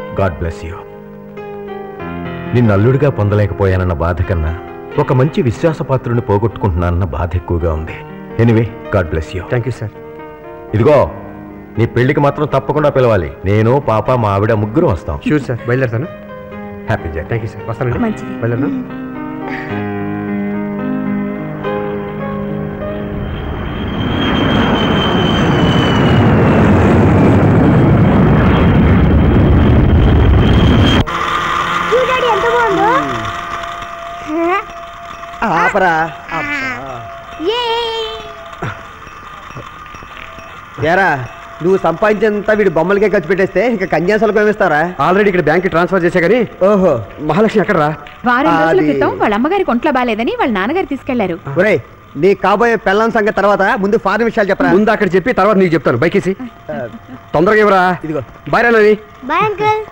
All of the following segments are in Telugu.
గాడ్ బ్లెస్ యూ నిన్ను అల్లుడిగా పొందలేకపోయానన్న బాధ కన్నా ఒక మంచి విశ్వాసపాత్రుని పోగొట్టుకుంటున్నానన్న బాధ ఎక్కువగా ఉంది anyway God bless you thank you sir ఇదిగో నీ పెళ్లికి మాత్రం తప్పకుండా పిలవాలి నేను పాప మా ఆవిడ ముగ్గురు వస్తాం షూర్ సార్ బయలుదేరుతాను happy journey thank you sir వస్తానండి మంచిది బయలుదేరుతాను చూడండి ఎంత బాగుందో ఆపరా ఏ ఏరా నువ్వు సంపాదించేంత వీడి బొమ్మలకే ఖర్చు పెట్టేస్తే ఇంకా కన్యాసాలకు ఏమిస్తారా ఆల్రెడీ ఇక్కడ బ్యాంక్ ట్రాన్స్ఫర్ చేసా కానీ ఓహో మహాలక్ష్మి ఎక్కడరా వారం రోజుల అది- క్రితం వాళ్ళ అమ్మగారికి ఒంట్లో బాగాలేదని వాళ్ళ నాన్నగారు తీసుకెళ్లారు ఒరే నీ కాబోయే పెళ్ళం సంగతి తర్వాత ముందు ఫారెన్ విషయాలు చెప్పరా ముందు అక్కడ చెప్పి తర్వాత నీకు చెప్తాను బైకేసి తొందరగా ఇవ్వరా ఇదిగో బాయ్ నవి బాయ్ అంకుల్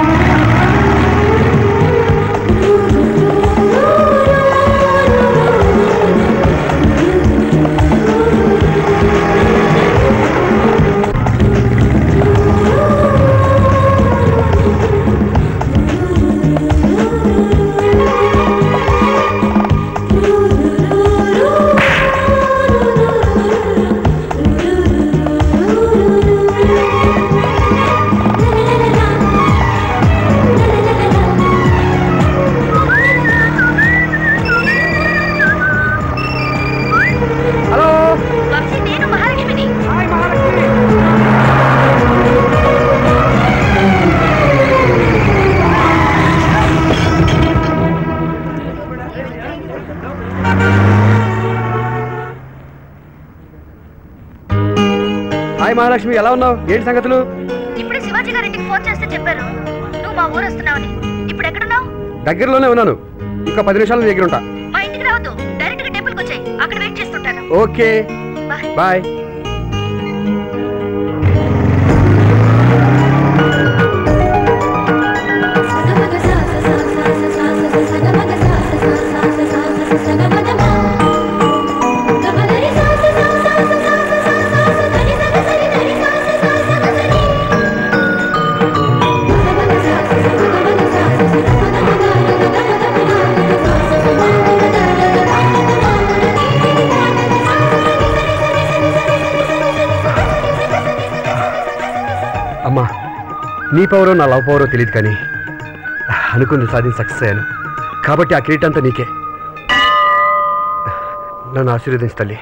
హలో నేను మహాలక్ష్మిని హాయ్ మహాలక్ష్మి ఎలా ఉన్నావు ఏంటి సంగతులు ఇప్పుడు శివాజీ గారింటికి ఫోన్ చేస్తే చెప్పారు నువ్వు మా ఊరు వస్తున్నావని ఇప్పుడు ఎక్కడున్నావు దగ్గరలోనే ఉన్నాను ఇంకా పది నిమిషాలు నీ దగ్గర ఉంటా మా ఇంటికి రావద్దు డైరెక్ట్ గా టెంపుల్కి వచ్చాయి అక్కడ వెయిట్ చేస్తుంటాను ఓకే బాయ్ బాయ్ అమ్మా నీ పవరో నా లవ్ పవరో తెలియదు కానీ అనుకుంది సాధించి సక్సెస్ అయ్యాను కాబట్టి ఆ కిరీటంతా నీకే నన్ను ఆశీర్వదించు తల్లి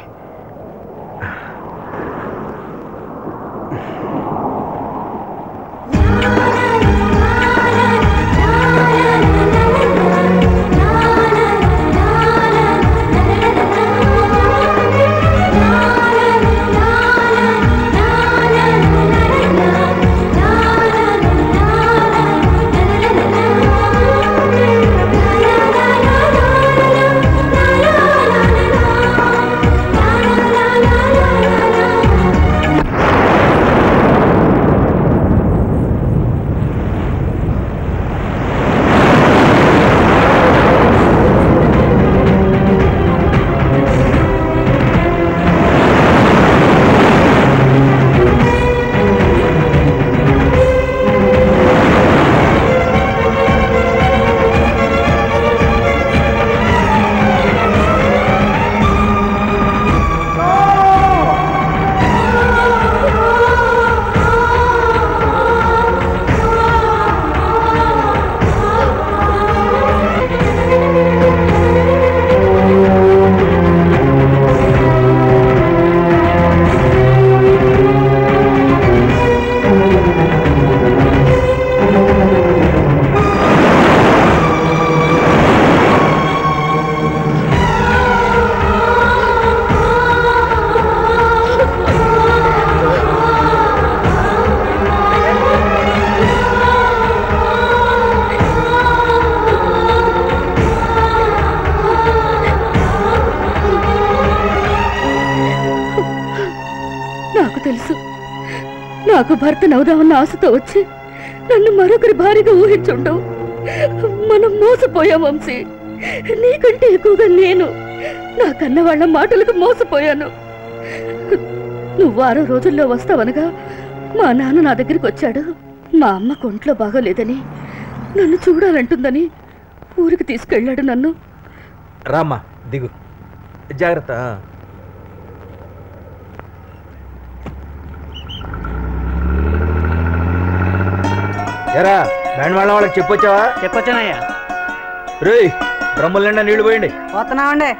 నాకు తెలుసు నాకు భర్త నవ్వుదామన్న ఆశతో వచ్చి నన్ను మరొకరి భారీగా ఊహించుండవు మనం మోసపోయాం వంశీ నీకంటే ఎక్కువగా నేను నా కన్న వాళ్ళ మాటలకు మోసపోయాను నువ్వు వారం రోజుల్లో వస్తావనగా మా నాన్న నా దగ్గరికి వచ్చాడు మా అమ్మకు ఒంట్లో బాగోలేదని నన్ను చూడాలంటుందని ఊరికి తీసుకెళ్ళాడు నన్ను రామ్మా దిగు జాగ్రత్త ఎరా బ్యాండ్ వాళ్ళ వాళ్ళకి చెప్పొచ్చావా చెప్పొచ్చానయ్యా రేయ్ డ్రమ్ముల నిండా నీళ్లు పోయండి పోతున్నామండి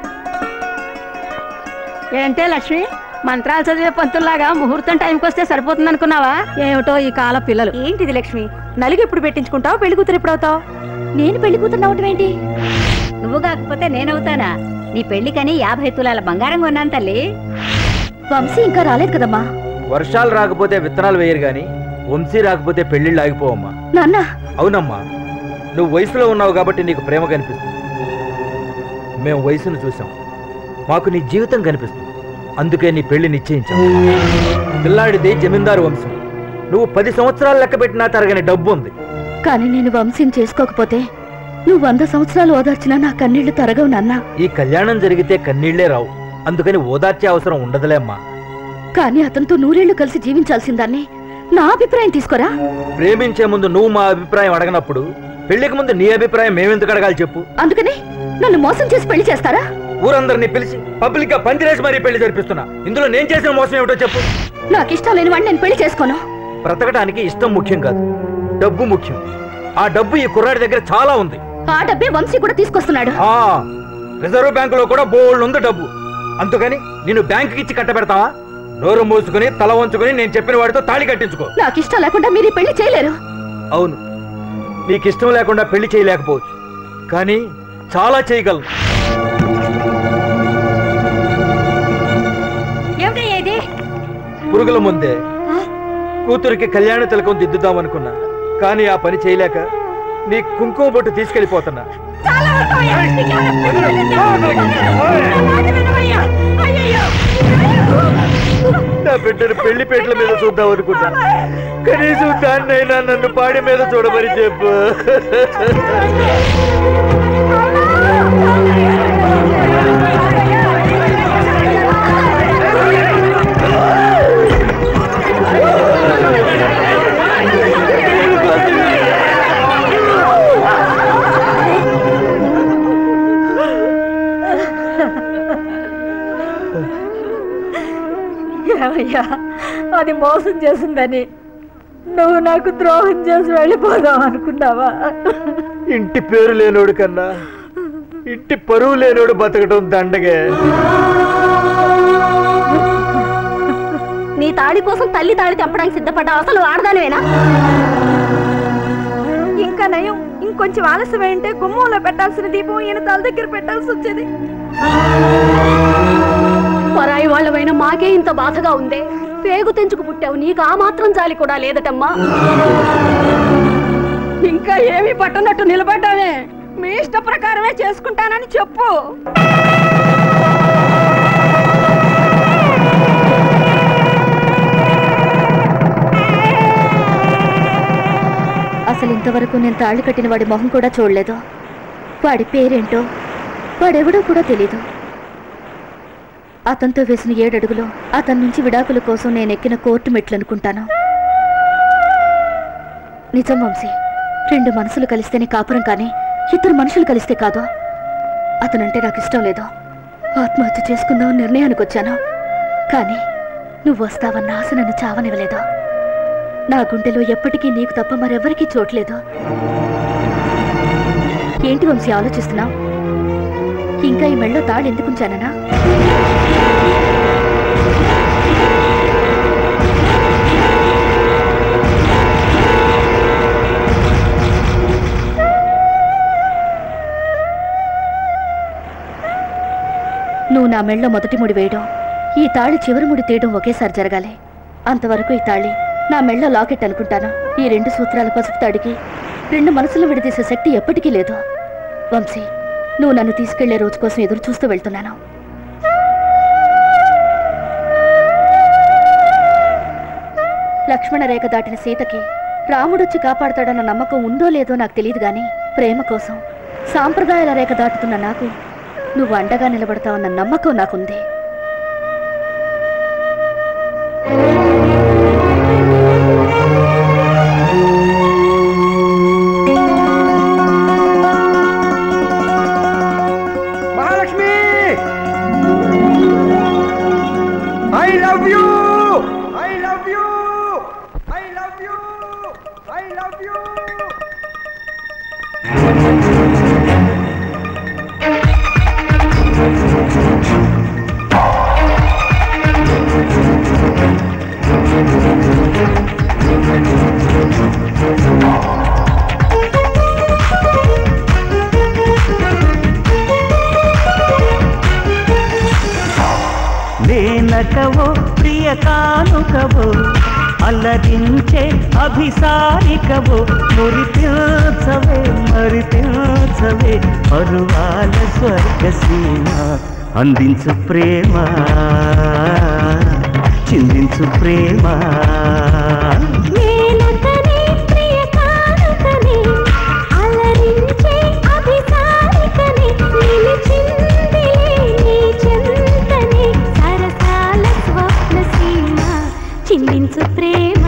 ఏంటే లక్ష్మి మంత్రాలు చదివే పంతుల్లాగా ముహూర్తం టైంకి వస్తే సరిపోతుంది అనుకున్నావా ఏమిటో ఈ కాల పిల్లలు ఏంటిది లక్ష్మి నలుగు ఎప్పుడు పెట్టించుకుంటావు పెళ్లి కూతురు ఎప్పుడు అవుతావు నేను పెళ్లి కూతురు అవటం ఏంటి నువ్వు కాకపోతే నేనవుతానా నీ పెళ్లికని యాభై తులాల బంగారం కొన్నాను తల్లి వంశీ ఇంకా రాలేదు కదమ్మా వర్షాలు రాకపోతే విత్తనాలు వేయరు గాని వంశీ రాకపోతే పెళ్లిళ్ళు ఆగిపోవమ్మా నాన్న అవునమ్మా నువ్వు వయసులో ఉన్నావు కాబట్టి నీకు ప్రేమ కనిపిస్తుంది మేము వయసును చూసాం మాకు నీ జీవితం కనిపిస్తుంది అందుకే నీ పెళ్లి నిశ్చయించాం పిల్లాడిది జమీందారు వంశం నువ్వు పది సంవత్సరాలు లెక్క పెట్టినా తరగని డబ్బు ఉంది కానీ నేను వంశీని చేసుకోకపోతే నువ్వు వంద సంవత్సరాలు ఓదార్చినా నా కన్నీళ్లు తరగవు నాన్న ఈ కళ్యాణం జరిగితే కన్నీళ్లే రావు అందుకని ఓదార్చే అవసరం ఉండదులే అమ్మా కానీ అతనితో నూరేళ్లు కలిసి జీవించాల్సిందాన్ని నా అభిప్రాయం తీసుకోరా ప్రేమించే ముందు నువ్వు మా అభిప్రాయం అడగనప్పుడు పెళ్లికి ముందు నీ అభిప్రాయం మేమెందుకు అడగాలి చెప్పు అందుకని నన్ను మోసం చేసి పెళ్లి చేస్తారా ఊరందరినీ పిలిచి పబ్లిక్ గా పందిరేసి మరీ పెళ్లి జరిపిస్తున్నా ఇందులో నేను చేసిన మోసం ఏమిటో చెప్పు నాకు ఇష్టం లేని వాడిని నేను పెళ్లి చేసుకోను బ్రతకడానికి ఇష్టం ముఖ్యం కాదు డబ్బు ముఖ్యం ఆ డబ్బు ఈ కుర్రాడి దగ్గర చాలా ఉంది ఆ డబ్బే వంశీ కూడా తీసుకొస్తున్నాడు ఆ రిజర్వ్ బ్యాంకులో కూడా బోల్డ్ ఉంది డబ్బు అందుకని నేను బ్యాంకుకి ఇచ్చి కట్టబెడతావా నోరు మూసుకుని తల వంచుకుని నేను చెప్పిన వాడితో తాళి కట్టించుకో నాకు ఇష్టం లేకుండా మీరు ఈ పెళ్లి చేయలేరు అవును నీకు ఇష్టం లేకుండా పెళ్లి చేయలేకపోవచ్చు కానీ చాలా చేయగలను ఏమిటయ్యా ఇది పురుగుల ముందే కూతురికి కళ్యాణ తిలకం దిద్దుదాం అనుకున్నా కానీ ఆ పని చేయలేక నీ కుంకుమ బొట్టు తీసుకెళ్లిపోతున్నా నా బిడ్డను పెళ్లి పేట్ల మీద చూద్దాం అనుకున్నా కనీసం దాన్నైనా నన్ను పాడి మీద చూడమని చెప్పు ఏమయ్యా అది మోసం చేసిందని నువ్వు నాకు ద్రోహం చేసి వెళ్ళిపోదాం అనుకున్నావా ఇంటి పేరు లేనోడు కన్నా ఇంటి పరువు లేనోడు బతకడం దండగే నీ తాళి కోసం తల్లి తాళి తెంపడానికి సిద్ధపడ్డా అసలు ఆడదానివేనా ఇంకా నయం ఇంకొంచెం ఆలస్యం ఏంటే గుమ్మంలో పెట్టాల్సిన దీపం ఈయన తల దగ్గర పెట్టాల్సి వచ్చేది పరాయి వాళ్ళమైనా మాకే ఇంత బాధగా ఉందే పేగు తెంచుకు పుట్టావు నీకు ఆ మాత్రం జాలి కూడా లేదటమ్మా ఇంకా ఏమీ పట్టనట్టు నిలబడ్డావే మీ ఇష్ట ప్రకారమే చేసుకుంటానని చెప్పు అసలు ఇంతవరకు నేను తాళి కట్టిన వాడి మొహం కూడా చూడలేదు వాడి పేరేంటో వాడెవడో కూడా తెలీదు అతనితో వేసిన ఏడడుగులు అతని నుంచి విడాకుల కోసం నేను ఎక్కిన కోర్టు మెట్లు అనుకుంటాను నిజం వంశీ రెండు మనసులు కలిస్తేనే కాపురం కానీ ఇద్దరు మనుషులు కలిస్తే కాదు అతనంటే నాకు ఇష్టం లేదు ఆత్మహత్య చేసుకుందాం నిర్ణయానికి వచ్చాను కానీ నువ్వు వస్తావన్న ఆశ నన్ను చావనివ్వలేదు నా గుండెలో ఎప్పటికీ నీకు తప్ప మరెవరికీ చోట్లేదు ఏంటి వంశీ ఆలోచిస్తున్నావు ఇంకా ఈ మెళ్ళో తాళి ఎందుకుంచాననా నువ్వు నా మెళ్ళో మొదటి ముడి వేయడం ఈ తాళి చివరి ముడి తీయడం ఒకేసారి జరగాలి అంతవరకు ఈ తాళి నా మెళ్ళో లాకెట్ అనుకుంటాను ఈ రెండు సూత్రాల పసుపు తాడికి రెండు మనసులు విడదీసే శక్తి ఎప్పటికీ లేదు వంశీ నువ్వు నన్ను తీసుకెళ్లే రోజు కోసం ఎదురు చూస్తూ వెళ్తున్నాను లక్ష్మణ రేఖ దాటిన సీతకి రాముడొచ్చి కాపాడతాడన్న నమ్మకం ఉందో లేదో నాకు తెలియదు గాని ప్రేమ కోసం సాంప్రదాయాల రేఖ దాటుతున్న నాకు నువ్వు అండగా నిలబడతావన్న నమ్మకం నాకుంది నేనకవో ప్రియ కానుకవో అల్లరించే అభిసారికవో మురిపించవే మరిపించవే పరువాల స్వర్గ సీమ అందించు ప్రేమ చిందించు ప్రేమ నేనతనే ప్రియ కానుకనే అలరించే అభిసారికనే నిలిచిందిలే నీ చెంతనే సరసాల స్వప్న సీమ చిందించు ప్రేమ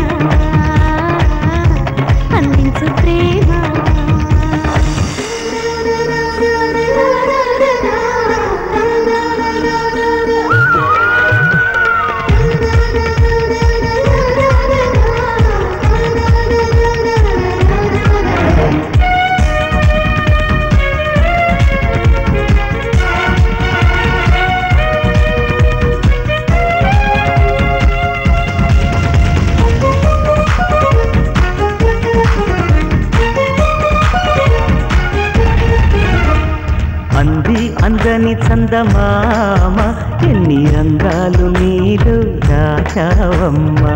అందించు ప్రేమ అంది అందని చందమామ ఎన్ని రంగాలు నీరు దాచావమ్మా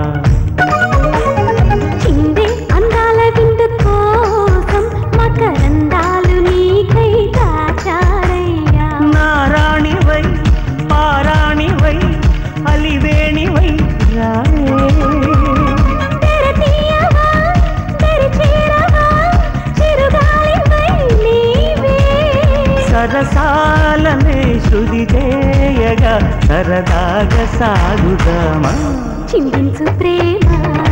చిందే అందాల విందు కోసం మకరందాలు నీకై దాచారయ్యా నారాణివై పారాణివై అలివేణివై రావే తెరతీయవా, తెరిచేరవా, చిరుగాలివై నీవే. సరసాలనే శృతి చేయగా సరదాగా సాగుదామా చిందించు ప్రేమ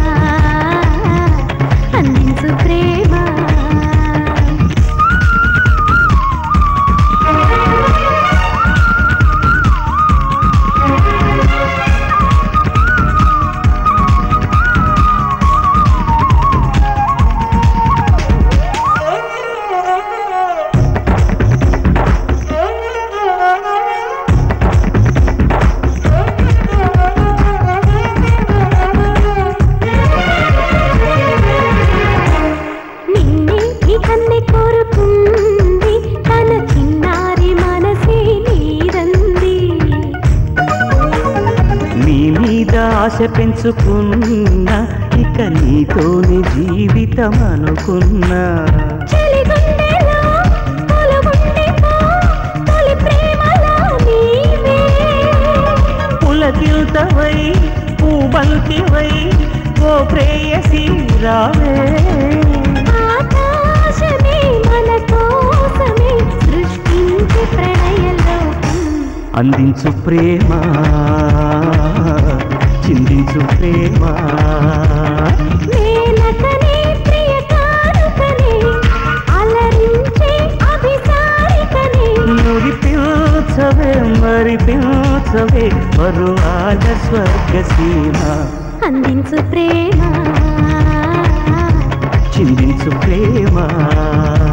అందించు ప్రేమ నిన్నే ఈ కన్నె కోరుకుంది తన చిన్నారి మనసే నీరంది నీ మీద ఆశ పెంచుకున్నా ఇక నీతోని జీవితం అనుకున్నా చలిగుండెలో కొలువుండిపో, తొలి ప్రేమలో నీవే. పులకిల్తవై పూబంతివై ఓ ప్రేయసి రావే ఆకాశమే మన కోసమే సృష్టించి ప్రణయలోకం అందించు ప్రేమ చిందించు ప్రేమ మేనకనే ప్రియ కానుకనే అలరించే అభిసారికనే మురిపించవే మరిపించవే మరువాల స్వర్గ సీమ అందించు ప్రేమ చిందించు ప్రేమ